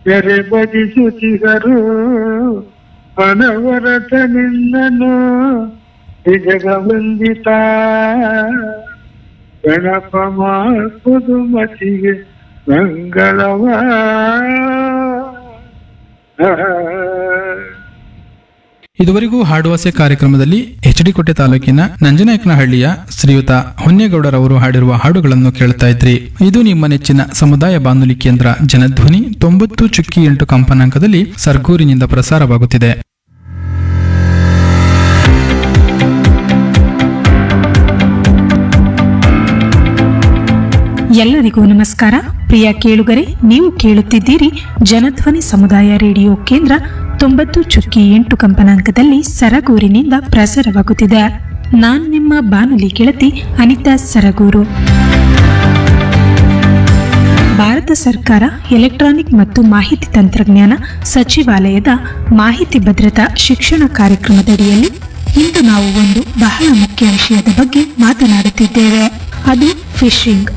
ತೆರೆ ಬದಿಸುತ್ತಿಗರು ಅನವರತ ನಿನ್ನನು ಜಗವಂದಿತ ಗಣಪ ಮಾರ್ಪುದು ಮತಿಗೆ ಮಂಗಳವ ಇದುವರೆಗೂ ಹಾಡುವಾಸೆ ಕಾರ್ಯಕ್ರಮದಲ್ಲಿ ಎಚ್ ಡಿ ಕೋಟೆ ತಾಲೂಕಿನ ನಂಜನಾಯಕನಹಳ್ಳಿಯ ಶ್ರೀಯುತ ಹೊನ್ನೇಗೌಡರವರು ಹಾಡಿರುವ ಹಾಡುಗಳನ್ನು ಕೇಳ್ತಾ ಇದ್ರಿ ಇದು ನಿಮ್ಮ ನೆಚ್ಚಿನ ಸಮುದಾಯ ಬಾನುಲಿ ಕೇಂದ್ರ ಜನಧ್ವನಿ ತೊಂಬತ್ತು ಚುಕ್ಕಿ ಎಂಟು ಕಂಪನಾಂಕದಲ್ಲಿ ಸರ್ಗೂರಿನಿಂದ ಪ್ರಸಾರವಾಗುತ್ತಿದೆ ಎಲ್ಲರಿಗೂ ನಮಸ್ಕಾರ ಪ್ರಿಯ ಕೇಳುಗರೆ ನೀವು ಕೇಳುತ್ತಿದ್ದೀರಿ ಜನಧ್ವನಿ ಸಮುದಾಯ ರೇಡಿಯೋ ಕೇಂದ್ರ ತೊಂಬತ್ತು ಚುಕ್ಕಿ ಎಂಟು ಕಂಪನಾಂಕದಲ್ಲಿ ಸರಗೂರಿನಿಂದ ಪ್ರಸಾರವಾಗುತ್ತಿದೆ ನಾನು ನಿಮ್ಮ ಬಾನುಲಿ ಗೆಳತಿ ಅನಿತಾ ಸರಗೂರು ಭಾರತ ಸರ್ಕಾರ ಎಲೆಕ್ಟ್ರಾನಿಕ್ ಮತ್ತು ಮಾಹಿತಿ ತಂತ್ರಜ್ಞಾನ ಸಚಿವಾಲಯದ ಮಾಹಿತಿ ಭದ್ರತಾ ಶಿಕ್ಷಣ ಕಾರ್ಯಕ್ರಮದಡಿಯಲ್ಲಿ ಇಂದು ನಾವು ಒಂದು ಬಹಳ ಮುಖ್ಯ ವಿಷಯದ ಬಗ್ಗೆ ಮಾತನಾಡುತ್ತಿದ್ದೇವೆ ಅದು ಫಿಶಿಂಗ್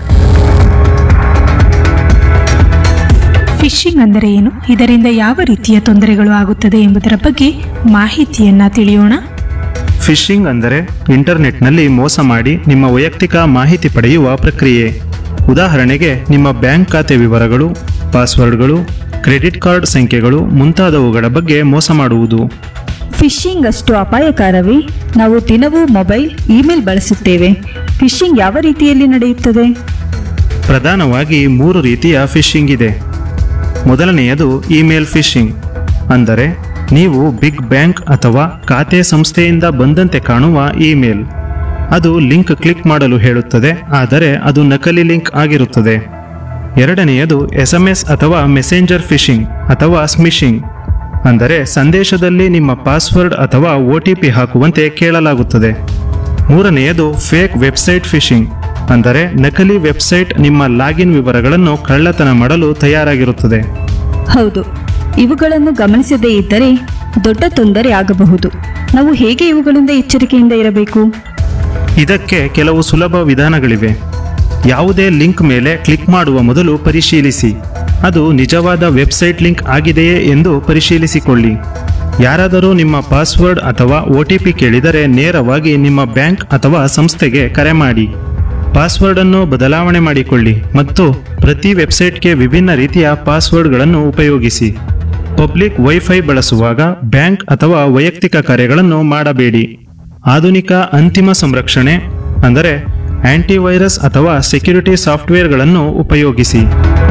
ಫಿಶಿಂಗ್ ಅಂದರೆ ಏನು ಇದರಿಂದ ಯಾವ ರೀತಿಯ ತೊಂದರೆಗಳು ಆಗುತ್ತದೆ ಎಂಬುದರ ಬಗ್ಗೆ ಮಾಹಿತಿಯನ್ನ ತಿಳಿಯೋಣ ಫಿಶಿಂಗ್ ಅಂದರೆ ಇಂಟರ್ನೆಟ್ನಲ್ಲಿ ಮೋಸ ಮಾಡಿ ನಿಮ್ಮ ವೈಯಕ್ತಿಕ ಮಾಹಿತಿ ಪಡೆಯುವ ಪ್ರಕ್ರಿಯೆ ಉದಾಹರಣೆಗೆ ನಿಮ್ಮ ಬ್ಯಾಂಕ್ ಖಾತೆ ವಿವರಗಳು ಪಾಸ್ವರ್ಡ್ಗಳು ಕ್ರೆಡಿಟ್ ಕಾರ್ಡ್ ಸಂಖ್ಯೆಗಳು ಮುಂತಾದವುಗಳ ಬಗ್ಗೆ ಮೋಸ ಮಾಡುವುದು ಫಿಶಿಂಗ್ ಅಷ್ಟು ಅಪಾಯಕಾರವೇ ನಾವು ದಿನವೂ ಮೊಬೈಲ್ ಇಮೇಲ್ ಬಳಸುತ್ತೇವೆ ಫಿಶಿಂಗ್ ಯಾವ ರೀತಿಯಲ್ಲಿ ನಡೆಯುತ್ತದೆ ಪ್ರಧಾನವಾಗಿ ಮೂರು ರೀತಿಯ ಫಿಶಿಂಗ್ ಇದೆ ಮೊದಲನೆಯದು ಇಮೇಲ್ ಫಿಶಿಂಗ್ ಅಂದರೆ ನೀವು ಬಿಗ್ ಬ್ಯಾಂಕ್ ಅಥವಾ ಖಾತೆ ಸಂಸ್ಥೆಯಿಂದ ಬಂದಂತೆ ಕಾಣುವ ಇಮೇಲ್ ಅದು ಲಿಂಕ್ ಕ್ಲಿಕ್ ಮಾಡಲು ಹೇಳುತ್ತದೆ ಆದರೆ ಅದು ನಕಲಿ ಲಿಂಕ್ ಆಗಿರುತ್ತದೆ ಎರಡನೆಯದು ಎಸ್ ಎಂ ಎಸ್ ಅಥವಾ ಮೆಸೆಂಜರ್ ಫಿಶಿಂಗ್ ಅಥವಾ ಸ್ಮಿಶಿಂಗ್ ಅಂದರೆ ಸಂದೇಶದಲ್ಲಿ ನಿಮ್ಮ ಪಾಸ್ವರ್ಡ್ ಅಥವಾ ಒ ಟಿ ಪಿ ಹಾಕುವಂತೆ ಕೇಳಲಾಗುತ್ತದೆ ಮೂರನೆಯದು ಫೇಕ್ ವೆಬ್ಸೈಟ್ ಫಿಶಿಂಗ್ ಅಂದರೆ ನಕಲಿ ವೆಬ್ಸೈಟ್ ನಿಮ್ಮ ಲಾಗಿನ್ ವಿವರಗಳನ್ನು ಕಳ್ಳತನ ಮಾಡಲು ತಯಾರಾಗಿರುತ್ತದೆ ಹೌದು ಇವುಗಳನ್ನು ಗಮನಿಸದೇ ಇದ್ದರೆ ದೊಡ್ಡ ತೊಂದರೆ ಆಗಬಹುದು ನಾವು ಹೇಗೆ ಇವುಗಳಿಂದ ಎಚ್ಚರಿಕೆಯಿಂದ ಇರಬೇಕು ಇದಕ್ಕೆ ಕೆಲವು ಸುಲಭ ವಿಧಾನಗಳಿವೆ ಯಾವುದೇ ಲಿಂಕ್ ಮೇಲೆ ಕ್ಲಿಕ್ ಮಾಡುವ ಮೊದಲು ಪರಿಶೀಲಿಸಿ ಅದು ನಿಜವಾದ ವೆಬ್ಸೈಟ್ ಲಿಂಕ್ ಆಗಿದೆಯೇ ಎಂದು ಪರಿಶೀಲಿಸಿಕೊಳ್ಳಿ ಯಾರಾದರೂ ನಿಮ್ಮ ಪಾಸ್ವರ್ಡ್ ಅಥವಾ ಒ ಟಿ ಪಿ ಕೇಳಿದರೆ ನೇರವಾಗಿ ನಿಮ್ಮ ಬ್ಯಾಂಕ್ ಅಥವಾ ಸಂಸ್ಥೆಗೆ ಕರೆ ಮಾಡಿ ಪಾಸ್ವರ್ಡ್ ಅನ್ನು ಬದಲಾವಣೆ ಮಾಡಿಕೊಳ್ಳಿ ಮತ್ತು ಪ್ರತಿ ವೆಬ್ಸೈಟ್ಗೆ ವಿಭಿನ್ನ ರೀತಿಯ ಪಾಸ್ವರ್ಡ್ಗಳನ್ನು ಉಪಯೋಗಿಸಿ ಪಬ್ಲಿಕ್ ವೈಫೈ ಬಳಸುವಾಗ ಬ್ಯಾಂಕ್ ಅಥವಾ ವೈಯಕ್ತಿಕ ಕಾರ್ಯಗಳನ್ನು ಮಾಡಬೇಡಿ ಆಧುನಿಕ ಅಂತಿಮ ಸಂರಕ್ಷಣೆ ಅಂದರೆ ಆಂಟಿವೈರಸ್ ಅಥವಾ ಸೆಕ್ಯುರಿಟಿ ಸಾಫ್ಟ್ವೇರ್ಗಳನ್ನು ಉಪಯೋಗಿಸಿ